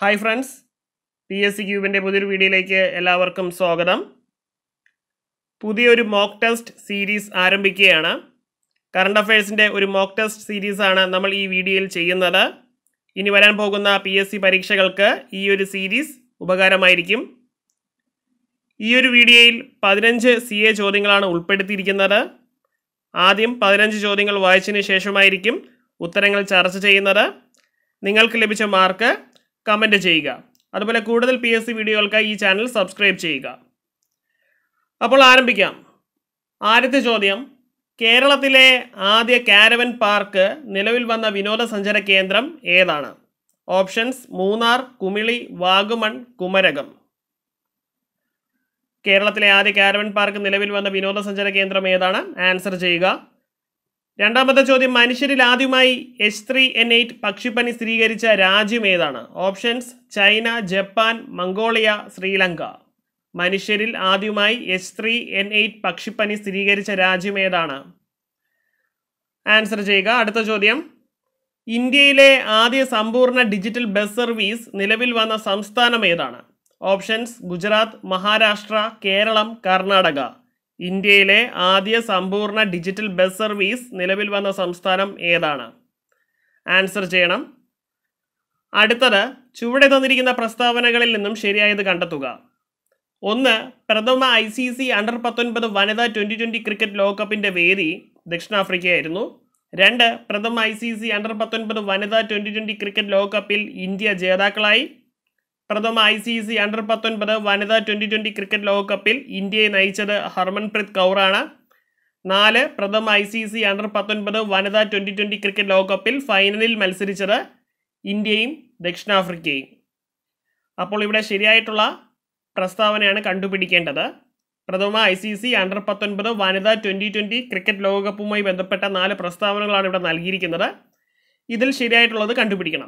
hi friends P S C ക്യൂബിൻ്റെ പുതിയൊരു വീഡിയോയിലേക്ക് എല്ലാവർക്കും സ്വാഗതം പുതിയൊരു മോക്ക് ടെസ്റ്റ് സീരീസ് ആരംഭിക്കുകയാണ് കറണ്ട് അഫയേഴ്സിൻ്റെ ഒരു മോക്ക് ടെസ്റ്റ് സീരീസാണ് നമ്മൾ ഈ വീഡിയോയിൽ ചെയ്യുന്നത് ഇനി വരാൻ പോകുന്ന പി എസ് സി പരീക്ഷകൾക്ക് ഈ ഒരു സീരീസ് ഉപകാരമായിരിക്കും ഈ ഒരു വീഡിയോയിൽ പതിനഞ്ച് സി എ ചോദ്യങ്ങളാണ് ഉൾപ്പെടുത്തിയിരിക്കുന്നത് ആദ്യം പതിനഞ്ച് ചോദ്യങ്ങൾ വായിച്ചതിന് ശേഷമായിരിക്കും ഉത്തരങ്ങൾ ചർച്ച ചെയ്യുന്നത് നിങ്ങൾക്ക് ലഭിച്ച മാർക്ക് കമൻറ്റ് ചെയ്യുക അതുപോലെ കൂടുതൽ പി എസ് സി വീഡിയോകൾക്കായി ഈ ചാനൽ സബ്സ്ക്രൈബ് ചെയ്യുക അപ്പോൾ ആരംഭിക്കാം ആദ്യത്തെ ചോദ്യം കേരളത്തിലെ ആദ്യ കാരവൻ പാർക്ക് നിലവിൽ വന്ന വിനോദസഞ്ചാര കേന്ദ്രം ഏതാണ് ഓപ്ഷൻസ് മൂന്നാർ കുമിളി വാഗമൺ കുമരകം കേരളത്തിലെ ആദ്യ കാരവൻ പാർക്ക് നിലവിൽ വന്ന വിനോദസഞ്ചാര കേന്ദ്രം ഏതാണ് ആൻസർ ചെയ്യുക രണ്ടാമത്തെ ചോദ്യം മനുഷ്യരിൽ ആദ്യമായി എച്ച് ത്രീ എൻ എയ്റ്റ് പക്ഷിപ്പനി സ്ഥിരീകരിച്ച രാജ്യം ഏതാണ് options China Japan Mongolia Sri Lanka മനുഷ്യരിൽ ആദ്യമായി എച്ച് ത്രീ എൻ എയ്റ്റ് പക്ഷിപ്പനി സ്ഥിരീകരിച്ച രാജ്യം ഏതാണ് ആൻസർ ചെയ്യുക അടുത്ത ചോദ്യം ഇന്ത്യയിലെ ആദ്യ സമ്പൂർണ്ണ ഡിജിറ്റൽ ബസ് സർവീസ് നിലവിൽ വന്ന സംസ്ഥാനം ഏതാണ് ഓപ്ഷൻസ് ഗുജറാത്ത് മഹാരാഷ്ട്ര കേരളം കർണാടക ഇന്ത്യയിലെ ആദ്യ സമ്പൂർണ്ണ ഡിജിറ്റൽ ബസ് സർവീസ് നിലവിൽ വന്ന സംസ്ഥാനം ഏതാണ് ആൻസർ ചെയ്യണം അടുത്തത് ചുവടെ തന്നിരിക്കുന്ന പ്രസ്താവനകളിൽ നിന്നും ശരിയായത് കണ്ടെത്തുക ഒന്ന് പ്രഥമ ഐ സി സി അണ്ടർ പത്തൊൻപത് വനിതാ ട്വൻ്റി ട്വൻ്റി ക്രിക്കറ്റ് ലോകകപ്പിൻ്റെ വേദി ദക്ഷിണാഫ്രിക്കയായിരുന്നു രണ്ട് പ്രഥമ ഐ സി സി അണ്ടർ പത്തൊൻപത് വനിതാ ട്വൻ്റി ട്വൻ്റി ക്രിക്കറ്റ് ലോകകപ്പിൽ ഇന്ത്യ ജേതാക്കളായി പ്രഥമ ഐ സി സി അണ്ടർ പത്തൊൻപത് വനിതാ ട്വൻ്റി ട്വൻ്റി ക്രിക്കറ്റ് ലോകകപ്പിൽ ഇന്ത്യയെ നയിച്ചത് ഹർമൻപ്രീത് കൗറാണ് നാല് പ്രഥമ ഐ സി സി അണ്ടർ പത്തൊൻപത് വനിതാ ട്വൻ്റി ട്വൻ്റി ക്രിക്കറ്റ് ലോകകപ്പിൽ ഫൈനലിൽ മത്സരിച്ചത് ഇന്ത്യയും ദക്ഷിണാഫ്രിക്കയും അപ്പോൾ ഇവിടെ ശരിയായിട്ടുള്ള പ്രസ്താവനയാണ് കണ്ടുപിടിക്കേണ്ടത് പ്രഥമ ഐ സി സി അണ്ടർ പത്തൊൻപത് വനിതാ ട്വൻ്റി ട്വൻ്റി ക്രിക്കറ്റ് ലോകകപ്പുമായി ബന്ധപ്പെട്ട നാല് പ്രസ്താവനകളാണ് ഇവിടെ നൽകിയിരിക്കുന്നത് ഇതിൽ ശരിയായിട്ടുള്ളത് കണ്ടുപിടിക്കണം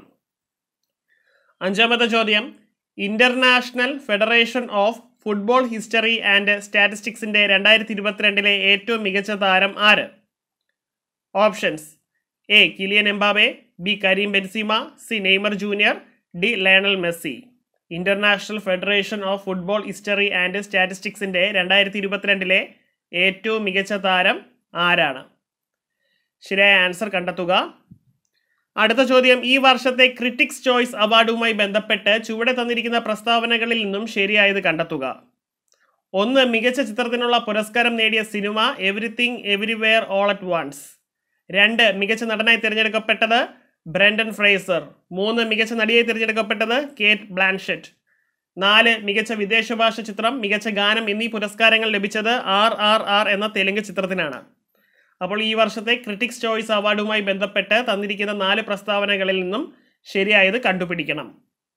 അഞ്ചാമത്തെ ചോദ്യം international federation of football history and സ്റ്റാറ്റിസ്റ്റിക്സിന്റെ രണ്ടായിരത്തി ഇരുപത്തിരണ്ടിലെ ഏറ്റവും മികച്ച താരം ആര് options A Kylian Mbappe B Karim Benzema C Neymar junior D Lionel Messi international federation of football history and സ്റ്റാറ്റിസ്റ്റിക്സിന്റെ രണ്ടായിരത്തി ഇരുപത്തിരണ്ടിലെ ഏറ്റവും മികച്ച താരം ആരാണ് ശരിയായ ആൻസർ കണ്ടെത്തുക അടുത്ത ചോദ്യം ഈ വർഷത്തെ ക്രിട്ടിക്സ് ചോയ്സ് അവാർഡുമായി ബന്ധപ്പെട്ട് ചുവടെ തന്നിരിക്കുന്ന പ്രസ്താവനകളിൽ നിന്നും ശരിയായത് കണ്ടെത്തുക ഒന്ന് മികച്ച ചിത്രത്തിനുള്ള പുരസ്കാരം നേടിയ സിനിമ everything everywhere all at once രണ്ട് മികച്ച നടനായി തിരഞ്ഞെടുക്കപ്പെട്ടത് ബ്രെൻഡൻ ഫ്രേസർ മൂന്ന് മികച്ച നടിയായി തിരഞ്ഞെടുക്കപ്പെട്ടത് കേറ്റ് ബ്ലാൻഷെറ്റ് നാല് മികച്ച വിദേശ ഭാഷ ചിത്രം മികച്ച ഗാനം എന്നീ പുരസ്കാരങ്ങൾ ലഭിച്ചത് ആർ ആർ ആർ എന്ന തെലുങ്ക് ചിത്രത്തിനാണ് അപ്പോൾ ഈ വർഷത്തെ ക്രിട്ടിക്സ് ചോയ്സ് അവാർഡുമായി ബന്ധപ്പെട്ട് തന്നിരിക്കുന്ന നാല് പ്രസ്താവനകളിൽ നിന്നും ശരിയായത് കണ്ടുപിടിക്കണം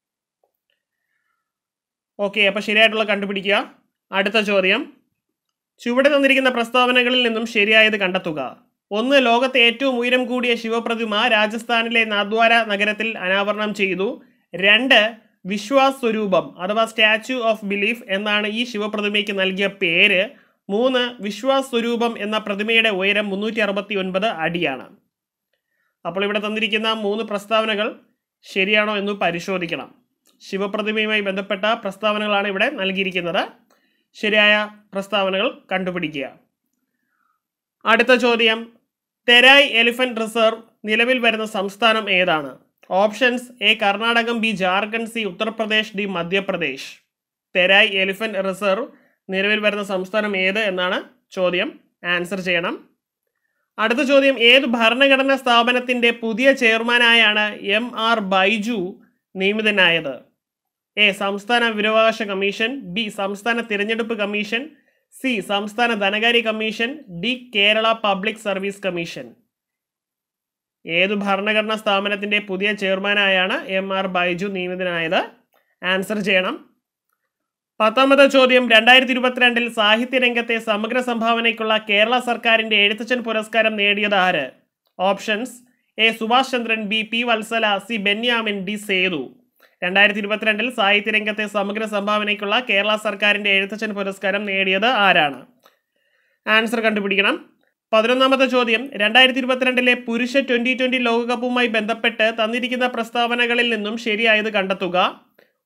ഓക്കെ അപ്പോൾ ശരിയായിട്ടുള്ള കണ്ടുപിടിക്കുക അടുത്ത ചോദ്യം ചുവടെ തന്നിരിക്കുന്ന പ്രസ്താവനകളിൽ നിന്നും ശരിയായത് കണ്ടെത്തുക ഒന്ന് ലോകത്തെ ഏറ്റവും ഉയരം കൂടിയ ശിവപ്രതിമ രാജസ്ഥാനിലെ നാദ്വാര നഗരത്തിൽ അനാവരണം ചെയ്തു രണ്ട് വിശ്വാസ് സ്വരൂപം അഥവാ സ്റ്റാച്യു ഓഫ് ബിലീഫ് എന്നാണ് ഈ ശിവപ്രതിമയ്ക്ക് നൽകിയ പേര് മൂന്ന് വിശ്വാസ് സ്വരൂപം എന്ന പ്രതിമയുടെ ഉയരം മുന്നൂറ്റി അറുപത്തി ഒൻപത് അടിയാണ് അപ്പോൾ ഇവിടെ തന്നിരിക്കുന്ന മൂന്ന് പ്രസ്താവനകൾ ശരിയാണോ എന്ന് പരിശോധിക്കണം ശിവപ്രതിമയുമായി ബന്ധപ്പെട്ട പ്രസ്താവനകളാണ് ഇവിടെ നൽകിയിരിക്കുന്നത് ശരിയായ പ്രസ്താവനകൾ കണ്ടുപിടിക്കുക അടുത്ത ചോദ്യം തെരായ് എലിഫന്റ് റിസർവ് നിലവിൽ വരുന്ന സംസ്ഥാനം ഏതാണ് options A Karnataka B Jharkhand C Uttar Pradesh D Madhya Pradesh Terai elephant reserve നിലവിൽ വരുന്ന സംസ്ഥാനം ഏത് എന്നാണ് ചോദ്യം ആൻസർ ചെയ്യണം അടുത്ത ചോദ്യം ഏത് ഭരണഘടനാ സ്ഥാപനത്തിന്റെ പുതിയ ചെയർമാനായാണ് എം ആർ ബൈജു നിയമിതനായത് എ സംസ്ഥാന വിവരാവകാശ കമ്മീഷൻ ബി സംസ്ഥാന തിരഞ്ഞെടുപ്പ് കമ്മീഷൻ സി സംസ്ഥാന ധനകാര്യ commission D Kerala public service commission ഏത് ഭരണഘടനാ സ്ഥാപനത്തിന്റെ പുതിയ ചെയർമാനായാണ് എം ആർ ബൈജു നിയമിതനായത് ആൻസർ ചെയ്യണം പത്താമത്തെ ചോദ്യം രണ്ടായിരത്തി ഇരുപത്തിരണ്ടിൽ സാഹിത്യരംഗത്തെ സമഗ്ര സംഭാവനയ്ക്കുള്ള കേരള സർക്കാരിന്റെ എഴുത്തച്ഛൻ പുരസ്കാരം നേടിയത് ആര് options A Subhash Chandran B P Valsala C Benyamin D Sethu രണ്ടായിരത്തി ഇരുപത്തിരണ്ടിൽ സാഹിത്യരംഗത്തെ സമഗ്ര സംഭാവനയ്ക്കുള്ള കേരള സർക്കാരിന്റെ എഴുത്തച്ഛൻ പുരസ്കാരം നേടിയത് ആരാണ് ആൻസർ കണ്ടുപിടിക്കണം പതിനൊന്നാമത്തെ ചോദ്യം രണ്ടായിരത്തി ഇരുപത്തിരണ്ടിലെ പുരുഷ ട്വന്റി ട്വന്റി ലോകകപ്പുമായി ബന്ധപ്പെട്ട് തന്നിരിക്കുന്ന പ്രസ്താവനകളിൽ നിന്നും ശരിയായത് കണ്ടെത്തുക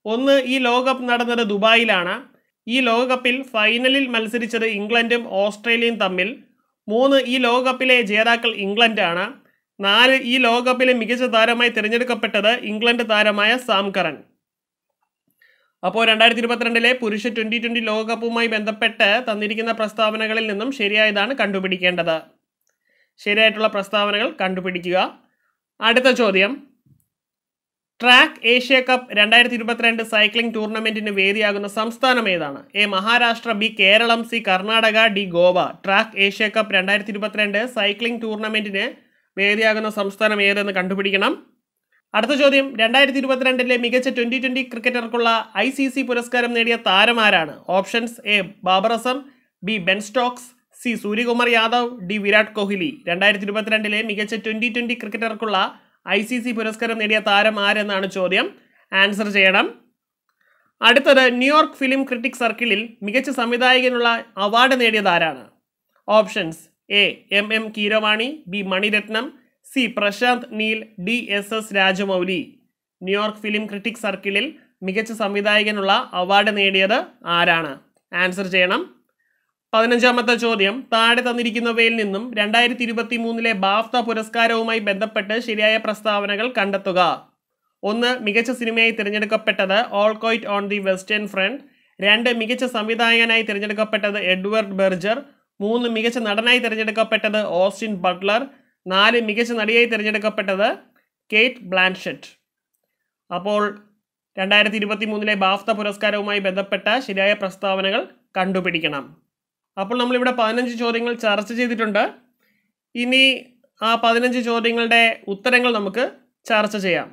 ഒന്ന് ഈ ലോകകപ്പ് നടന്നത് ദുബായിലാണ് ഈ ലോകകപ്പിൽ ഫൈനലിൽ മത്സരിച്ചത് ഇംഗ്ലണ്ടും ഓസ്ട്രേലിയയും തമ്മിൽ മൂന്ന് ഈ ലോകകപ്പിലെ ജേതാക്കൾ ഇംഗ്ലണ്ടാണ് നാല് ഈ ലോകകപ്പിലെ മികച്ച താരമായി തിരഞ്ഞെടുക്കപ്പെട്ടത് ഇംഗ്ലണ്ട് താരമായ സാം കറൻ അപ്പോൾ രണ്ടായിരത്തി ഇരുപത്തിരണ്ടിലെ പുരുഷ ട്വൻ്റി ട്വൻ്റി ലോകകപ്പുമായി ബന്ധപ്പെട്ട് തന്നിരിക്കുന്ന പ്രസ്താവനകളിൽ നിന്നും ശരിയായതാണ് കണ്ടുപിടിക്കേണ്ടത് ശരിയായിട്ടുള്ള പ്രസ്താവനകൾ കണ്ടുപിടിക്കുക അടുത്ത ചോദ്യം ട്രാക്ക് ഏഷ്യ കപ്പ് രണ്ടായിരത്തി ഇരുപത്തിരണ്ട് സൈക്ലിംഗ് ടൂർണമെന്റിന് വേദിയാകുന്ന സംസ്ഥാനം ഏതാണ് A Maharashtra B Keralam C Karnataka D Goa track Asia cup രണ്ടായിരത്തി ഇരുപത്തിരണ്ട് സൈക്ലിംഗ് ടൂർണമെന്റിന് വേദിയാകുന്ന സംസ്ഥാനം ഏതെന്ന് കണ്ടുപിടിക്കണം അടുത്ത ചോദ്യം രണ്ടായിരത്തി ഇരുപത്തിരണ്ടിലെ മികച്ച ട്വന്റി ട്വന്റി ക്രിക്കറ്റർക്കുള്ള ഐ സി സി പുരസ്കാരം നേടിയ താരമാരാണ് options A Babar Azam B Ben Stokes C Suryakumar Yadav D Virat Kohli രണ്ടായിരത്തി ഇരുപത്തിരണ്ടിലെ മികച്ച ട്വന്റി ട്വന്റി ക്രിക്കറ്റർക്കുള്ള ഐ സി സി പുരസ്കാരം നേടിയ താരം ആരെന്നാണ് ചോദ്യം ആൻസർ ചെയ്യണം അടുത്തത് ന്യൂയോർക്ക് ഫിലിം ക്രിട്ടിക് സർക്കിളിൽ മികച്ച സംവിധായകനുള്ള അവാർഡ് നേടിയത് ആരാണ് options A M M Keeravani B Mani Ratnam C Prashanth Neel D S S Rajamouli New York film critic സർക്കിളിൽ മികച്ച സംവിധായകനുള്ള അവാർഡ് നേടിയത് ആരാണ് ആൻസർ ചെയ്യണം പതിനഞ്ചാമത്തെ ചോദ്യം താഴെ തന്നിരിക്കുന്നവയിൽ നിന്നും രണ്ടായിരത്തി ഇരുപത്തി മൂന്നിലെ ബാഫ്ത പുരസ്കാരവുമായി ബന്ധപ്പെട്ട് ശരിയായ പ്രസ്താവനകൾ കണ്ടെത്തുക ഒന്ന് മികച്ച സിനിമയായി തിരഞ്ഞെടുക്കപ്പെട്ടത് all quiet on the western front രണ്ട് മികച്ച സംവിധായകനായി തിരഞ്ഞെടുക്കപ്പെട്ടത് എഡ്വേർഡ് ബെർജർ മൂന്ന് മികച്ച നടനായി തിരഞ്ഞെടുക്കപ്പെട്ടത് ഓസ്റ്റിൻ ബട്ട്ലർ നാല് മികച്ച നടിയായി തിരഞ്ഞെടുക്കപ്പെട്ടത് കേറ്റ് ബ്ലാൻഷെറ്റ് അപ്പോൾ രണ്ടായിരത്തി ഇരുപത്തി മൂന്നിലെ ബാഫ്ത പുരസ്കാരവുമായി ബന്ധപ്പെട്ട ശരിയായ പ്രസ്താവനകൾ കണ്ടുപിടിക്കണം അപ്പോൾ നമ്മളിവിടെ പതിനഞ്ച് ചോദ്യങ്ങൾ ചർച്ച ചെയ്തിട്ടുണ്ട് ഇനി ആ പതിനഞ്ച് ചോദ്യങ്ങളുടെ ഉത്തരങ്ങൾ നമുക്ക് ചർച്ച ചെയ്യാം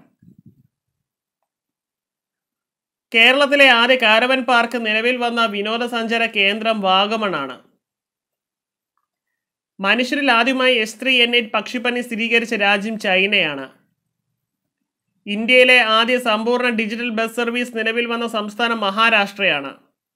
കേരളത്തിലെ ആദ്യ കാരവൻ പാർക്ക് നിലവിൽ വന്ന വിനോദസഞ്ചാര കേന്ദ്രം വാഗമണാണ് മനുഷ്യരിൽ ആദ്യമായി എസ് ത്രീ എൻ എയ്റ്റ് പക്ഷിപ്പനി സ്ഥിരീകരിച്ച രാജ്യം ചൈനയാണ് ഇന്ത്യയിലെ ആദ്യ സമ്പൂർണ്ണ ഡിജിറ്റൽ ബസ് സർവീസ് നിലവിൽ വന്ന സംസ്ഥാനം മഹാരാഷ്ട്രയാണ്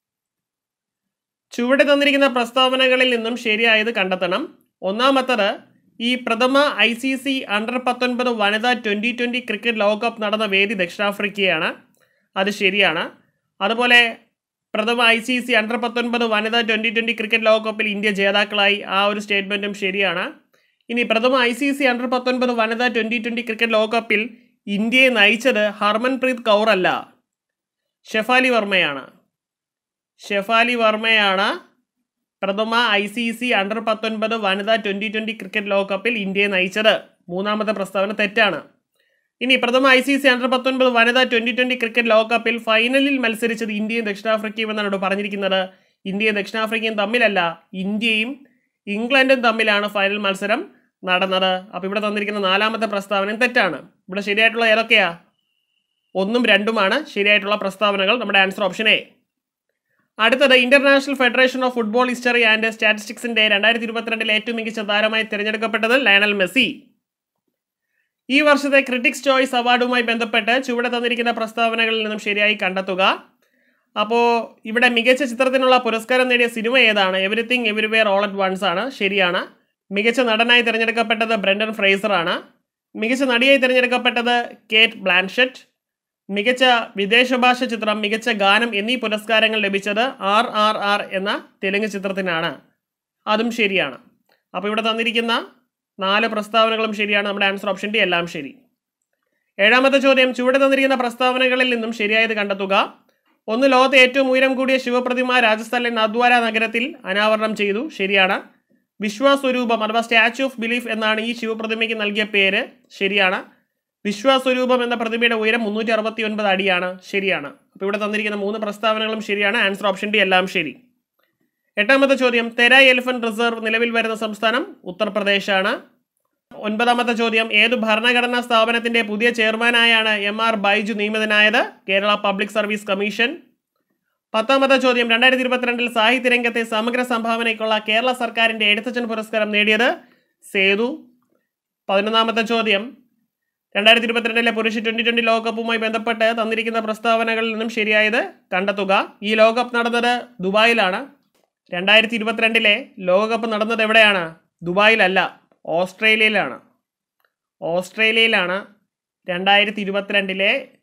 ചുവടെ തന്നിരിക്കുന്ന പ്രസ്താവനകളിൽ നിന്നും ശരിയായത് കണ്ടെത്തണം ഒന്നാമത്തത് ഈ പ്രഥമ ഐ സി സി അണ്ടർ പത്തൊൻപത് വനിതാ ട്വൻ്റി ട്വൻ്റി ക്രിക്കറ്റ് ലോകകപ്പ് നടന്ന വേദി ദക്ഷിണാഫ്രിക്കയാണ് അത് ശരിയാണ് അതുപോലെ പ്രഥമ ഐ സി സി അണ്ടർ പത്തൊൻപത് വനിതാ ട്വൻ്റി ട്വൻ്റി ക്രിക്കറ്റ് ലോകകപ്പിൽ ഇന്ത്യ ജേതാക്കളായി ആ ഒരു സ്റ്റേറ്റ്മെൻറ്റും ശരിയാണ് ഇനി പ്രഥമ ഐ സി സി അണ്ടർ പത്തൊൻപത് വനിതാ ട്വൻ്റി ട്വൻ്റി ക്രിക്കറ്റ് ലോകകപ്പിൽ ഇന്ത്യയെ നയിച്ചത് ഹർമൻപ്രീത് കൗർ അല്ല ഷെഫാലി വർമ്മയാണ് ഷെഫാലി വർമ്മയാണ് പ്രഥമ ഐ സി സി അണ്ടർ പത്തൊൻപത് വനിതാ ട്വൻ്റി ട്വൻ്റി ക്രിക്കറ്റ് ലോകകപ്പിൽ ഇന്ത്യയെ നയിച്ചത് മൂന്നാമത്തെ പ്രസ്താവന തെറ്റാണ് ഇനി പ്രഥമ ഐ സി സി അണ്ടർ പത്തൊൻപത് വനിതാ ട്വൻ്റി ട്വൻ്റി ക്രിക്കറ്റ് ലോകകപ്പിൽ ഫൈനലിൽ മത്സരിച്ചത് ഇന്ത്യയും ദക്ഷിണാഫ്രിക്കയും എന്നാണ് ഇവിടെ പറഞ്ഞിരിക്കുന്നത് ഇന്ത്യയും ദക്ഷിണാഫ്രിക്കയും തമ്മിലല്ല ഇന്ത്യയും ഇംഗ്ലണ്ടും തമ്മിലാണ് ഫൈനൽ മത്സരം നടന്നത് അപ്പോൾ ഇവിടെ തന്നിരിക്കുന്ന നാലാമത്തെ പ്രസ്താവനയും തെറ്റാണ് ഇവിടെ ശരിയായിട്ടുള്ള ഏതൊക്കെയാ ഒന്നും രണ്ടുമാണ് ശരിയായിട്ടുള്ള പ്രസ്താവനകൾ നമ്മുടെ ആൻസർ ഓപ്ഷൻ എ അടുത്തത് international federation of football history and സ്റ്റാറ്റിസ്റ്റിക്സിന്റെ രണ്ടായിരത്തി ഇരുപത്തിരണ്ടിലെ ഏറ്റവും മികച്ച താരമായി തിരഞ്ഞെടുക്കപ്പെട്ടത് ലയണൽ മെസ്സി ഈ വർഷത്തെ ക്രിട്ടിക്സ് ചോയ്സ് അവാർഡുമായി ബന്ധപ്പെട്ട് ചുവടെ തന്നിരിക്കുന്ന പ്രസ്താവനകളിൽ നിന്നും ശരിയായി കണ്ടെത്തുക അപ്പോൾ ഇവിടെ മികച്ച ചിത്രത്തിനുള്ള പുരസ്കാരം നേടിയ സിനിമ ഏതാണ് everything everywhere all at once ആണ് ശരിയാണ് മികച്ച നടനായി തിരഞ്ഞെടുക്കപ്പെട്ടത് ബ്രെൻഡൻ ഫ്രേസർ ആണ് മികച്ച നടിയായി തിരഞ്ഞെടുക്കപ്പെട്ടത് കേറ്റ് ബ്ലാൻഷെറ്റ് മികച്ച വിദേശ ഭാഷ ചിത്രം മികച്ച ഗാനം എന്നീ പുരസ്കാരങ്ങൾ ലഭിച്ചത് ആർ ആർ ആർ എന്ന തെലുങ്ക് ചിത്രത്തിനാണ് അതും ശരിയാണ് അപ്പോൾ ഇവിടെ തന്നിരിക്കുന്ന നാല് പ്രസ്താവനകളും ശരിയാണ് നമ്മുടെ ആൻസർ ഓപ്ഷൻ ഡി എല്ലാം ശരി ഏഴാമത്തെ ചോദ്യം ചുവടെ തന്നിരിക്കുന്ന പ്രസ്താവനകളിൽ നിന്നും ശരിയായത് കണ്ടെത്തുക ഒന്ന് ലോകത്തെ ഏറ്റവും ഉയരം കൂടിയ ശിവപ്രതിമ രാജസ്ഥാനിലെ നദ്വാര നഗരത്തിൽ അനാവരണം ചെയ്തു ശരിയാണ് വിശ്വാസ്വരൂപം അഥവാ സ്റ്റാച്യു ഓഫ് ബിലീഫ് എന്നാണ് ഈ ശിവപ്രതിമയ്ക്ക് നൽകിയ പേര് ശരിയാണ് വിശ്വാസ്വരൂപം എന്ന പ്രതിമയുടെ ഉയരം മുന്നൂറ്റി അറുപത്തി ഒൻപത് അടിയാണ് ശരിയാണ് അപ്പോൾ ഇവിടെ തന്നിരിക്കുന്ന മൂന്ന് പ്രസ്താവനകളും ശരിയാണ് ആൻസർ ഓപ്ഷൻ ഡി എല്ലാം ശരി എട്ടാമത്തെ ചോദ്യം തെരായ് എലിഫന്റ് റിസർവ് നിലവിൽ വരുന്ന സംസ്ഥാനം ഉത്തർപ്രദേശാണ് ഒൻപതാമത്തെ ചോദ്യം ഏത് ഭരണഘടനാ സ്ഥാപനത്തിന്റെ പുതിയ ചെയർമാനായാണ് എം ആർ ബൈജു നിയമിതനായത് കേരള പബ്ലിക് സർവീസ് കമ്മീഷൻ പത്താമത്തെ ചോദ്യം രണ്ടായിരത്തി ഇരുപത്തിരണ്ടിൽ സാഹിത്യരംഗത്തെ സമഗ്ര സംഭാവനയ്ക്കുള്ള കേരള സർക്കാരിന്റെ എഴുത്തച്ഛൻ പുരസ്കാരം നേടിയത് സേതു പതിനൊന്നാമത്തെ ചോദ്യം രണ്ടായിരത്തി ഇരുപത്തിരണ്ടിലെ പുരുഷ ട്വന്റി ട്വന്റി ലോകകപ്പുമായി ബന്ധപ്പെട്ട് തന്നിരിക്കുന്ന പ്രസ്താവനകളിൽ നിന്നും ശരിയായത് കണ്ടെത്തുക ഈ ലോകകപ്പ് നടന്നത് ദുബായിലാണ് രണ്ടായിരത്തി ഇരുപത്തിരണ്ടിലെ ലോകകപ്പ് നടന്നത് എവിടെയാണ് ദുബായിലല്ല ഓസ്ട്രേലിയയിലാണ് ഓസ്ട്രേലിയയിലാണ് രണ്ടായിരത്തി ഇരുപത്തിരണ്ടിലെ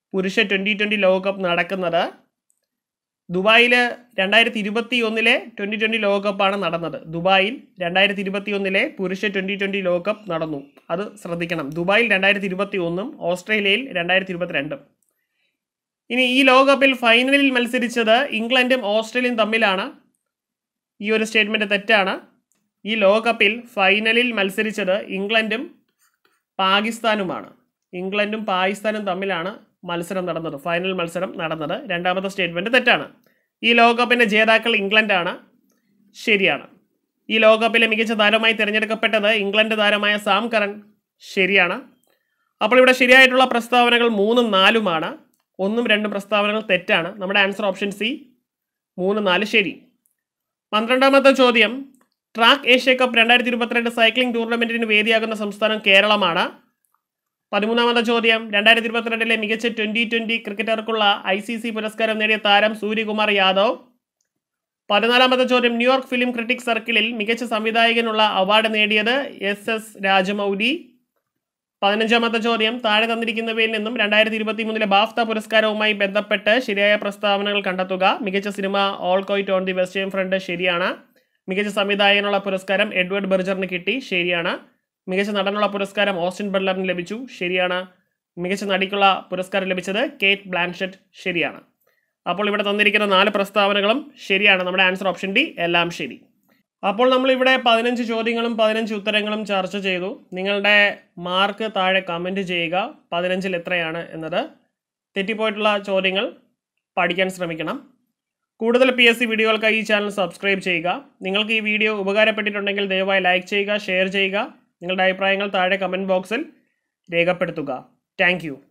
പുരുഷ ട്വൻ്റി ട്വൻ്റി ലോകകപ്പ് നടക്കുന്നത് ദുബായിൽ രണ്ടായിരത്തി ഇരുപത്തി ഒന്നിലെ ട്വൻ്റി ട്വൻ്റി ലോകകപ്പാണ് നടന്നത് ദുബായിൽ രണ്ടായിരത്തി ഇരുപത്തി ഒന്നിലെ പുരുഷ ട്വൻ്റി ട്വൻ്റി ലോകകപ്പ് നടന്നു അത് ശ്രദ്ധിക്കണം ദുബായിൽ രണ്ടായിരത്തി ഇരുപത്തി ഒന്നും ഓസ്ട്രേലിയയിൽ രണ്ടായിരത്തി ഇരുപത്തിരണ്ടും ഇനി ഈ ലോകകപ്പിൽ ഫൈനലിൽ മത്സരിച്ചത് ഇംഗ്ലണ്ടും ഓസ്ട്രേലിയയും തമ്മിലാണ് ഈ ഒരു സ്റ്റേറ്റ്മെൻറ്റ് തെറ്റാണ് ഈ ലോകകപ്പിൽ ഫൈനലിൽ മത്സരിച്ചത് ഇംഗ്ലണ്ടും പാകിസ്ഥാനുമാണ് ഇംഗ്ലണ്ടും പാകിസ്ഥാനും തമ്മിലാണ് മത്സരം നടന്നത് ഫൈനൽ മത്സരം നടന്നത് രണ്ടാമത്തെ സ്റ്റേറ്റ്മെൻറ്റ് തെറ്റാണ് ഈ ലോകകപ്പിൻ്റെ ജേതാക്കൾ ഇംഗ്ലണ്ടാണ് ശരിയാണ് ഈ ലോകകപ്പിലെ മികച്ച താരമായി തിരഞ്ഞെടുക്കപ്പെട്ടത് ഇംഗ്ലണ്ട് താരമായ സാം കറൻ ശരിയാണ് അപ്പോൾ ഇവിടെ ശരിയായിട്ടുള്ള പ്രസ്താവനകൾ മൂന്നും നാലുമാണ് ഒന്നും രണ്ടും പ്രസ്താവനകൾ തെറ്റാണ് നമ്മുടെ ആൻസർ ഓപ്ഷൻ സി മൂന്ന് നാല് ശരി പന്ത്രണ്ടാമത്തെ ചോദ്യം ട്രാക്ക് ഏഷ്യ കപ്പ് രണ്ടായിരത്തി ഇരുപത്തിരണ്ട് സൈക്ലിംഗ് ടൂർണമെന്റിന് വേദിയാകുന്ന സംസ്ഥാനം കേരളമാണ് പതിമൂന്നാമത്തെ ചോദ്യം രണ്ടായിരത്തി ഇരുപത്തിരണ്ടിലെ മികച്ച ട്വന്റി ട്വന്റി ക്രിക്കറ്റർക്കുള്ള ഐ സി സി പുരസ്കാരം നേടിയ താരം സൂര്യകുമാർ യാദവ് പതിനാലാമത്തെ ചോദ്യം ന്യൂയോർക്ക് ഫിലിം ക്രിറ്റിക് സർക്കിളിൽ മികച്ച സംവിധായകനുള്ള അവാർഡ് നേടിയത് എസ് എസ് രാജമൗലി പതിനഞ്ചാമത്തെ ചോദ്യം താഴെ തന്നിരിക്കുന്നവയിൽ നിന്നും രണ്ടായിരത്തി ഇരുപത്തി മൂന്നിലെ ബാഫ്ത പുരസ്കാരവുമായി ബന്ധപ്പെട്ട് ശരിയായ പ്രസ്താവനകൾ കണ്ടെത്തുക മികച്ച സിനിമ all quiet on the western front ശരിയാണ് മികച്ച സംവിധായകനുള്ള പുരസ്കാരം എഡ്വേർഡ് ബെർജറിന് കിട്ടി ശരിയാണ് മികച്ച നടനുള്ള പുരസ്കാരം ഓസ്റ്റിൻ ബട്ട്ലറിന് ലഭിച്ചു ശരിയാണ് മികച്ച നടിക്കുള്ള പുരസ്കാരം ലഭിച്ചത് കേറ്റ് ബ്ലാൻഷെറ്റ് ശരിയാണ് അപ്പോൾ ഇവിടെ തന്നിരിക്കുന്ന നാല് പ്രസ്താവനകളും ശരിയാണ് നമ്മുടെ ആൻസർ ഓപ്ഷൻ ഡി എല്ലാം ശരി അപ്പോൾ നമ്മളിവിടെ പതിനഞ്ച് ചോദ്യങ്ങളും പതിനഞ്ച് ഉത്തരങ്ങളും ചർച്ച ചെയ്തു നിങ്ങളുടെ മാർക്ക് താഴെ കമൻറ്റ് ചെയ്യുക പതിനഞ്ചിൽ എത്രയാണ് എന്നത് തെറ്റിപ്പോയിട്ടുള്ള ചോദ്യങ്ങൾ പഠിക്കാൻ ശ്രമിക്കണം കൂടുതൽ പി എസ് സി വീഡിയോകൾക്കായി ഈ ചാനൽ സബ്സ്ക്രൈബ് ചെയ്യുക നിങ്ങൾക്ക് ഈ വീഡിയോ ഉപകാരപ്പെട്ടിട്ടുണ്ടെങ്കിൽ ദയവായി ലൈക്ക് ചെയ്യുക ഷെയർ ചെയ്യുക നിങ്ങളുടെ അഭിപ്രായങ്ങൾ താഴെ കമൻറ്റ് ബോക്സിൽ രേഖപ്പെടുത്തുക താങ്ക്